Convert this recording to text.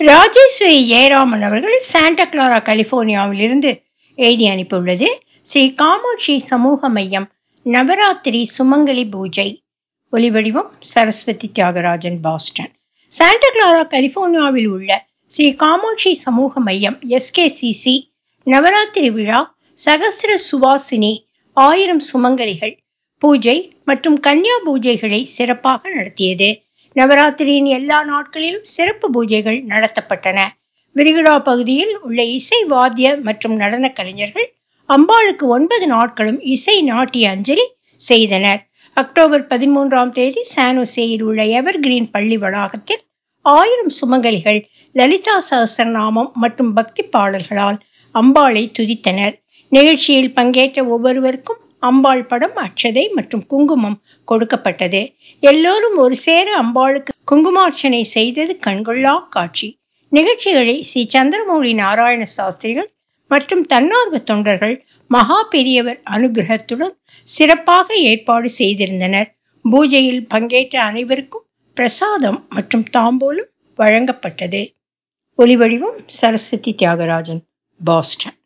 ராஜேஸ்வரி ஜெயராமன் அவர்கள் Santa Clara கலிபோர்னியாவிலிருந்து எழுதி அனுப்பியுள்ளது ஸ்ரீ காமாட்சி சமூக மையம் நவராத்திரி சுமங்கலி பூஜை ஒலிவடிவம் Saraswathi Thiagarajan Boston Santa Clara கலிபோர்னியாவில் உள்ள ஸ்ரீ காமாட்சி சமூக மையம் எஸ்கேசிசி நவராத்திரி விழா சகசிர சுவாசினி ஆயிரம் சுமங்கலிகள் பூஜை மற்றும் கன்னியா பூஜைகளை சிறப்பாக நடத்தியது நவராத்திரியின் எல்லா நாட்களிலும் சிறப்பு பூஜைகள் நடத்தப்பட்டன விரிகுடா பகுதியில் உள்ள இசை வாத்திய மற்றும் நடன கலைஞர்கள் அம்பாளுக்கு ஒன்பது நாட்களும் இசை நாட்டிய அஞ்சலி செய்தனர் அக்டோபர் பதிமூன்றாம் தேதி சானோசேயில் உள்ள எவர் கிரீன் பள்ளி வளாகத்தில் ஆயிரம் சுமங்கலிகள் லலிதா சகசரநாமம் மற்றும் பக்தி பாடல்களால் அம்பாளை துதித்தனர் நிகழ்ச்சியில் பங்கேற்ற ஒவ்வொருவருக்கும் அம்பாள் படம் அட்சதை மற்றும் குங்குமம் கொடுக்கப்பட்டது எல்லோரும் ஒரு சேர அம்பாளுக்கு குங்குமார்ச்சனை செய்தது கண்கொள்ளா காட்சி நிகழ்ச்சிகளை ஸ்ரீ சந்திரமௌழி நாராயண சாஸ்திரிகள் மற்றும் தன்னார்வ தொண்டர்கள் மகா பெரியவர் அனுகிரகத்துடன் சிறப்பாக ஏற்பாடு செய்திருந்தனர் பூஜையில் பங்கேற்ற அனைவருக்கும் பிரசாதம் மற்றும் தாம்பூலம் வழங்கப்பட்டது ஒலிவடிவம் சரஸ்வதி தியாகராஜன் பாஸ்டன்